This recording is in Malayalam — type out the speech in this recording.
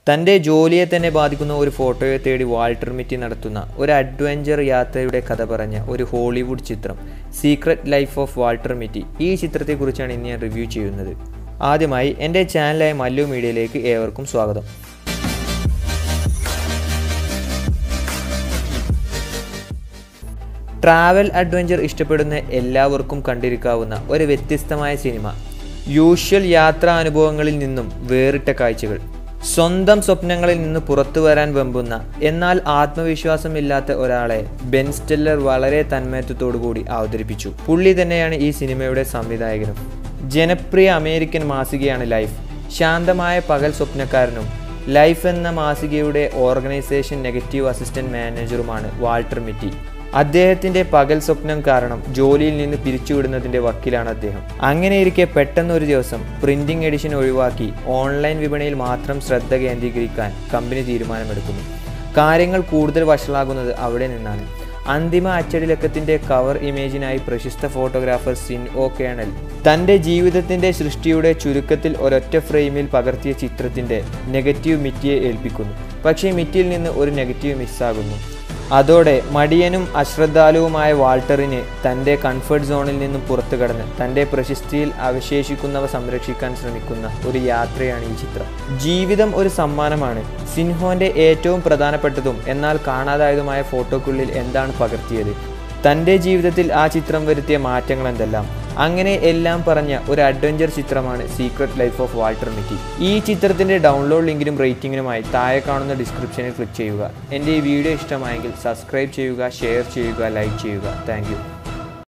തൻ്റെ ജോലിയെ തന്നെ ബാധിക്കുന്ന ഒരു ഫോട്ടോയെ തേടി വാൾട്ടർ മിറ്റി നടത്തുന്ന ഒരു അഡ്വഞ്ചർ യാത്രയുടെ കഥ പറഞ്ഞ ഒരു ഹോളിവുഡ് ചിത്രം secret life of Walter Mitty ഈ ചിത്രത്തെക്കുറിച്ചാണ് ഇന്ന് ഞാൻ റിവ്യൂ ചെയ്യുന്നത് ആദ്യമായി എൻ്റെ ചാനലായ മല്ലു മീഡിയയിലേക്ക് ഏവർക്കും സ്വാഗതം ട്രാവൽ അഡ്വഞ്ചർ ഇഷ്ടപ്പെടുന്ന എല്ലാവർക്കും കണ്ടിരിക്കാവുന്ന ഒരു വ്യത്യസ്തമായ സിനിമ യൂഷ്വൽ യാത്രാ അനുഭവങ്ങളിൽ നിന്നും വേറിട്ട കാഴ്ചകൾ സ്വന്തം സ്വപ്നങ്ങളിൽ നിന്ന് പുറത്തു വരാൻ വെമ്പുന്ന എന്നാൽ ആത്മവിശ്വാസമില്ലാത്ത ഒരാളെ ബെൻ സ്റ്റെല്ലർ വളരെ തന്മയത്വത്തോടു കൂടി അവതരിപ്പിച്ചു പുള്ളി തന്നെയാണ് ഈ സിനിമയുടെ സംവിധായകനും ജനപ്രിയ അമേരിക്കൻ മാസികയാണ് ലൈഫ് ശാന്തമായ പകൽ സ്വപ്നക്കാരനും ലൈഫ് എന്ന മാസികയുടെ ഓർഗനൈസേഷൻ നെഗറ്റീവ് അസിസ്റ്റന്റ് മാനേജറുമാണ് വാൾട്ടർ മിറ്റി അദ്ദേഹത്തിന്റെ പകൽ സ്വപ്നം കാരണം ജോലിയിൽ നിന്ന് പിരിച്ചുവിടുന്നതിന്റെ വക്കിലാണ് അദ്ദേഹം അങ്ങനെയിരിക്കെ പെട്ടെന്ന് ഒരു ദിവസം പ്രിന്റിംഗ് എഡിഷൻ ഒഴിവാക്കി ഓൺലൈൻ വിപണിയിൽ മാത്രം ശ്രദ്ധ കേന്ദ്രീകരിക്കാൻ കമ്പനി തീരുമാനമെടുക്കുന്നു കാര്യങ്ങൾ കൂടുതൽ വഷളാകുന്നത് അവിടെ നിന്നാണ് അന്തിമ അച്ചടിലക്കത്തിന്റെ കവർ ഇമേജിനായി പ്രശസ്ത ഫോട്ടോഗ്രാഫർ സിൻ ഒ കേണൽ തന്റെ ജീവിതത്തിന്റെ സൃഷ്ടിയുടെ ചുരുക്കത്തിൽ ഒരൊറ്റ ഫ്രെയിമിൽ പകർത്തിയ ചിത്രത്തിന്റെ നെഗറ്റീവ് മിറ്റിയെ ഏൽപ്പിക്കുന്നു പക്ഷേ മിറ്റിയിൽ നിന്ന് ഒരു നെഗറ്റീവ് മിസ്സാകുന്നു അതോടെ മടിയനും അശ്രദ്ധാലുവുമായ വാൾട്ടറിന് തൻ്റെ കംഫർട്ട് സോണിൽ നിന്നും പുറത്തു കടന്ന് തൻ്റെ പ്രശസ്തിയിൽ അവശേഷിക്കുന്നവ സംരക്ഷിക്കാൻ ശ്രമിക്കുന്ന ഒരു യാത്രയാണ് ഈ ചിത്രം ജീവിതം ഒരു സമ്മാനമാണ് സിൻഹോന്റെ ഏറ്റവും പ്രധാനപ്പെട്ടതും എന്നാൽ കാണാതായതുമായ ഫോട്ടോക്കുള്ളിൽ എന്താണ് പകർത്തിയത് തൻ്റെ ജീവിതത്തിൽ ആ ചിത്രം വരുത്തിയ മാറ്റങ്ങൾ എന്തെല്ലാം അങ്ങനെ എല്ലാം പറഞ്ഞ ഒരു അഡ്വഞ്ചർ ചിത്രമാണ് secret life of Walter Mitty ഈ ചിത്രത്തിൻ്റെ ഡൗൺലോഡ് ലിങ്കിനും റേറ്റിംഗിനുമായി താഴെ കാണുന്ന ഡിസ്ക്രിപ്ഷനിൽ ക്ലിക്ക് ചെയ്യുക എൻ്റെ ഈ വീഡിയോ ഇഷ്ടമായെങ്കിൽ സബ്സ്ക്രൈബ് ചെയ്യുക ഷെയർ ചെയ്യുക ലൈക്ക് ചെയ്യുക താങ്ക്